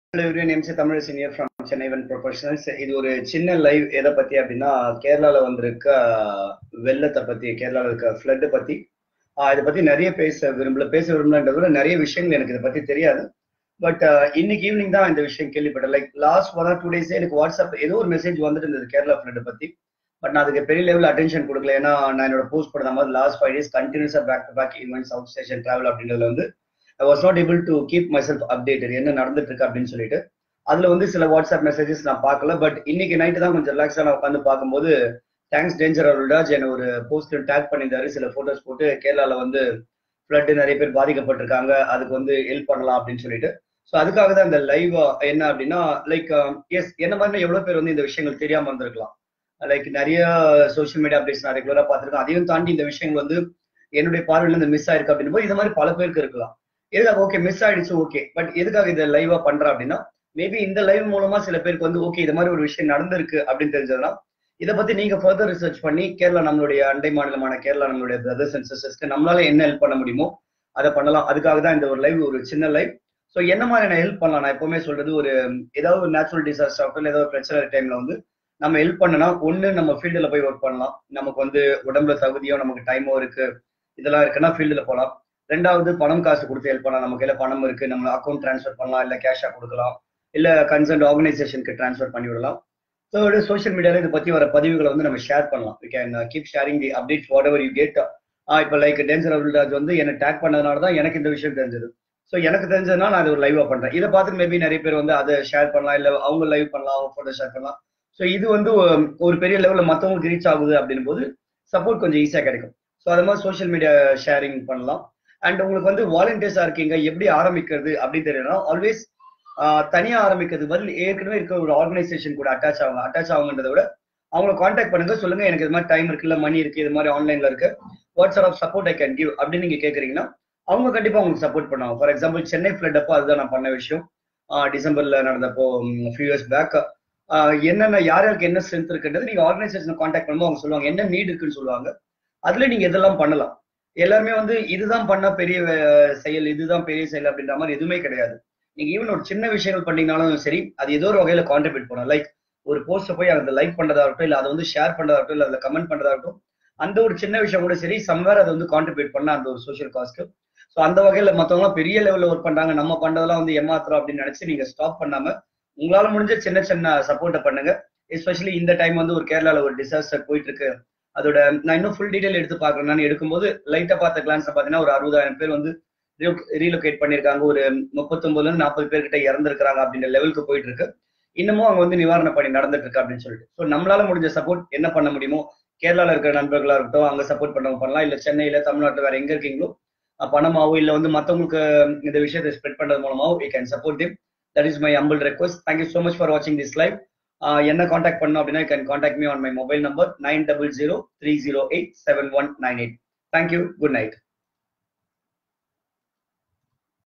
Hello everyone, MC Tamil Senior from Chennai Event Professionals. இது ஒரு சின்ன லைவ் எதை பத்தி அப்படின்னா கேரளால வந்திருக்க அஹ், வெள்ளத்தை பத்தி கேரளால இருக்க ஃப்ளட் பத்தி ஆஹ் இதை பத்தி நிறைய பேச விரும்பல பேச விரும்பலன்றத விட நிறைய விஷயங்கள் எனக்கு இதை பத்தி தெரியாது பட் இன்னைக்கு ஈவினிங் தான் இந்த விஷயம் கேள்விப்பட்டேன் like last one or two டேஸே எனக்கு வாட்ஸ்அப் ஏதோ ஒரு மெசேஜ் வந்துட்டு இருந்தது கேரளா ஃப்ளட் பத்தி பட் நான் அதுக்கு பெரிய லெவல் அட்டென்ஷன் கொடுக்கல ஏன்னா நான் என்னோட போஸ்ட் பண்ண மாதிரி லாஸ்ட் ஃபைவ் டேஸ் கண்டினியூஸா back to back events out station travel அப்படின்றதுல வந்து I was not able to keep myself updated என்ன நடந்துட்டு இருக்கு அப்படின்னு சொல்லிட்டு அதுல வந்து சில வாட்ஸ்அப் மெசேஜஸ் நான் பார்க்கல பட் இன்னைக்கு நைட்டு தான் கொஞ்சம் ரிலாக்ஸா நான் உட்காந்து பார்க்கும்போது தேங்க்ஸ் டேஞ்சர் அருள்ராஜ் என்ன ஒரு போஸ்ட் டேக் பண்ணியிருந்தாரு சில போட்டோஸ் போட்டு கேரளால வந்து ஃப்ளட் நிறைய பேர் பாதிக்கப்பட்டிருக்காங்க அதுக்கு வந்து ஹெல்ப் பண்ணலாம் அப்படின்னு சொல்லிட்டு ஸோ அதுக்காக தான் இந்த லைவ் என்ன அப்படின்னா லைக் எஸ் என்ன மாதிரி எவ்வளவு பேர் வந்து இந்த விஷயங்கள் தெரியாம இருந்திருக்கலாம் லைக் நிறைய சோஷியல் மீடியா அப்டேட்ஸ் நான் ரெகுலரா பார்த்திருக்கேன் அதையும் தாண்டி இந்த விஷயங்கள் வந்து என்னுடைய பார்வையில இருந்து மிஸ் ஆயிருக்கு அப்படின்னு போது இந்த மாதிரி பல பேருக்கு இருக்கலாம் எதுக்காக ஓகே மிஸ் ஆயிடுச்சு ஓகே பட் எதுக்காக இதை லைவா பண்றேன் அப்படின்னா மேபி இந்த லைவ் மூலமா சில பேருக்கு வந்து ஓகே இது மாதிரி ஒரு விஷயம் நடந்திருக்கு அப்படின்னு தெரிஞ்சதுன்னா இதை பத்தி நீங்க ஃபர்தர் ரிசர்ச் பண்ணி கேரளா நம்மளுடைய அண்டை மாநிலமான கேரளா நம்மளுடைய பிரதர்ஸ் அண்ட் சிஸ்டர்ஸ்க்கு நம்மளால என்ன ஹெல்ப் பண்ண முடியுமோ அதை பண்ணலாம் அதுக்காக தான் இந்த ஒரு லைவ் ஒரு சின்ன லைவ் ஸோ என்ன மாதிரி நான் ஹெல்ப் பண்ணலாம் நான் எப்பவுமே சொல்றது ஒரு ஏதாவது ஒரு நேச்சுரல் டிசாஸ்டர் ஆகட்டும் இல்லை ஏதாவது ஒரு பிரச்சனை டைம்ல வந்து நம்ம ஹெல்ப் பண்ணனா ஒண்ணு நம்ம ஃபீல்டுல போய் ஒர்க் பண்ணலாம் நமக்கு வந்து உடம்புல தகுதியோ நமக்கு டைமோ இருக்கு இதெல்லாம் இருக்குன்னா ஃபீல்டுல போகலாம் ரெண்டாவது பணம் காசு கொடுத்து ஹெல்ப் பண்ணலாம் நமக்கு கையில பணம் இருக்கு நம்ம அக்கௌண்ட் ட்ரான்ஸ்ஃபர் பண்ணலாம் இல்ல கேஷா கொடுக்கலாம் இல்ல கன்சர்ன் ஆர்கனைசேஷனுக்கு ட்ரான்ஸ்ஃபர் பண்ணி விடலாம் தேர்டு சோஷியல் மீடியால இதை பத்தி வர பதிவுகளை வந்து நம்ம ஷேர் பண்ணலாம் we can keep sharing the updates whatever you get இப்போ லைக் டேஞ்சர் அருள்ராஜ் வந்து என்ன டேக் பண்ணதுனால தான் எனக்கு இந்த விஷயம் தெரிஞ்சது ஸோ எனக்கு தெரிஞ்சதுனால நான் அது ஒரு லைவா பண்றேன் இதை பார்த்து மேபி நிறைய பேர் வந்து அதை ஷேர் பண்ணலாம் இல்ல அவங்க லைவ் பண்ணலாம் அவங்க போட்டோ ஷேர் பண்ணலாம் ஸோ இது வந்து ஒரு- ஒரு பெரிய லெவல்ல மற்றவங்களுக்கு ரீச் ஆகுது அப்படின்னும் போது சப்போர்ட் கொஞ்சம் ஈஸியா கிடைக்கும் ஸோ அது மாதிரி சோஷியல் மீடியா ஷேரிங் பண்ணலாம் அண்ட் உங்களுக்கு வந்து வாலண்டியர்ஸா இருக்கீங்க எப்படி ஆரம்பிக்கிறது அப்படின்னு தெரியணும்னா ஆல்வேஸ் தனியா ஆரம்பிக்கிறது பதில் ஏற்கனவே இருக்க ஒரு ஆர்கனைசேஷன் கூட அட்டாச் ஆகுங்க அட்டாச் ஆகுங்கன்றதை விட அவங்கள காண்டாக்ட் பண்ணுங்க சொல்லுங்க எனக்கு இது மாதிரி டைம் இருக்கு இல்ல மணி இருக்கு இது மாதிரி ஆன்லைன்ல இருக்கு what's of support I can give அப்படின்னு நீங்க கேக்குறீங்கன்னா அவங்க கண்டிப்பா உங்களுக்கு சப்போர்ட் பண்ணுவாங்க ஃபார் எக்ஸாம்பிள் சென்னை ஃபிளட் அப்போ அதுதான் நான் பண்ண விஷயம் ஆஹ் டிசம்பர்ல நடந்தப்போ ஃபியூ இயர்ஸ் பேக் என்னென்ன யார் யாருக்கு என்ன ஸ்ட்ரென்த் இருக்குன்றது நீங்க ஆர்கனைசேஷன் காண்டாக்ட் பண்ணும்போது அவங்க சொல்லுவாங்க என்ன நீட் இருக்குன்னு சொல்லுவாங்க அதுல நீங்க இதெல்லாம் பண்ணலாம் எல்லாருமே வந்து இதுதான் பண்ண பெரிய வே- செயல் இதுதான் பெரிய செயல் அப்படின்ற மாதிரி எதுவுமே கிடையாது நீங்க ஈவன் ஒரு சின்ன விஷயங்கள் பண்ணீங்கனாலும் சரி அது ஏதோ ஒரு வகையில கான்ட்ரிபியூட் பண்ணும் லைக் ஒரு போஸ்ட் போய் அதை லைக் பண்றதா இருக்கட்டும் இல்ல அதை வந்து ஷேர் பண்றதா இருக்கட்டும் இல்ல அதுல கமெண்ட் பண்றதா இருக்கட்டும் அந்த ஒரு சின்ன விஷயம் கூட சரி சம்வேர் அதை வந்து கான்ட்ரிபியூட் பண்ண அந்த ஒரு சோஷியல் காஸ்க்கு ஸோ அந்த வகையில மத்தவங்க பெரிய லெவல்ல ஒர்க் பண்றாங்க நம்ம பண்றதெல்லாம் வந்து ஏமாத்துறோம் அப்படின்னு நினைச்சு நீங்க ஸ்டாப் பண்ணாம உங்களால முடிஞ்ச சின்ன சின்ன சப்போர்ட்டை பண்ணுங்க எஸ்பெஷலி இந்த டைம் வந்து ஒரு கேரளால ஒரு டிசாஸ்டர் போயிட்டு இருக்கு அதோட நான் இன்னும் ஃபுல் டீடைல் எடுத்து பார்க்கறேன் நான் எடுக்கும்போது லைட்டா பார்த்த கிளான்ஸ் பாத்தீங்கன்னா ஒரு அறுபதாயிரம் பேர் வந்து ரீலொகேட் பண்ணிருக்காங்க ஒரு முப்பத்தொன்பதுல இருந்து நாற்பது பேர் கிட்ட இறந்துருக்காங்க அப்படின்ற லெவலுக்கு போயிட்டு இருக்கு இன்னமும் அங்க வந்து நிவாரண பணி நடந்துட்டு இருக்கு அப்படின்னு சொல்லிட்டு ஸோ நம்மளால முடிஞ்ச சப்போர்ட் என்ன பண்ண முடியுமோ கேரளால இருக்கிற நண்பர்களா இருக்கட்டும் அங்க சப்போர்ட் பண்ணவங்க பண்ணலாம் இல்ல சென்னையில தமிழ்நாட்டுல வேற எங்க இருக்கீங்களோ அஹ் பணமாவோ இல்ல வந்து மத்தவங்களுக்கு இந்த விஷயத்தை ஸ்ப்ரெட் பண்றது மூலமாவோ you can support them that is my humble request thank you so much for வாட்சிங் திஸ் லைவ் என்ன காண்டாக்ட் பண்ணணும் அப்படின்னா can contact me on my mobile number nine double zero three zero eight seven one nine eight thank you good night